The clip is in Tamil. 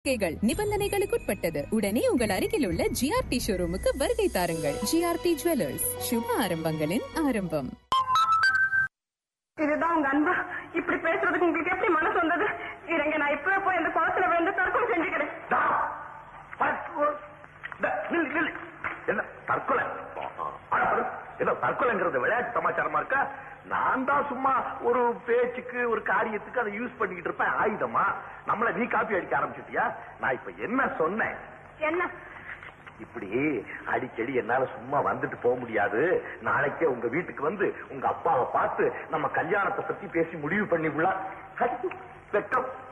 சலுகைகள் நிபந்தனைகளுக்குட்பட்டது உடனே உங்கள் அருகில் உள்ள ஜிஆர்டி ஷோரூமுக்கு வருகை தாருங்கள் ஜிஆர்டி ஜுவல்லர்ஸ் சுப ஆரம்பங்களின் ஆரம்பம் இதுதான் உங்க அன்பா இப்படி பேசுறதுக்கு உங்களுக்கு எப்படி மனசு வந்தது இருங்க நான் இப்பவே போய் அந்த குளத்துல விழுந்து தற்கொலை செஞ்சுக்கிறேன் டா. பத்து- டா, நில்லு, நில்லு. என்ன தற்கொலை அட, பாரு. என்ன தற்கொலைங்கிறது விளையாட்டு சமாச்சாரமா இருக்கா நான் தான் சும்மா ஒரு பேச்சுக்கு ஒரு காரியத்துக்கு அதை யூஸ் பண்ணிக்கிட்டு இருப்பேன் ஆயுதமா நம்மள நீ காப்பி அடிக்க ஆரம்பிச்சிட்டியா நான் இப்ப என்ன சொன்னேன் என்ன இப்படி அடிக்கடி என்னால சும்மா வந்துட்டு போக முடியாது நாளைக்கே உங்க வீட்டுக்கு வந்து உங்க அப்பாவை பார்த்து நம்ம கல்யாணத்தை பத்தி பேசி முடிவு பண்ணி வெக்கம்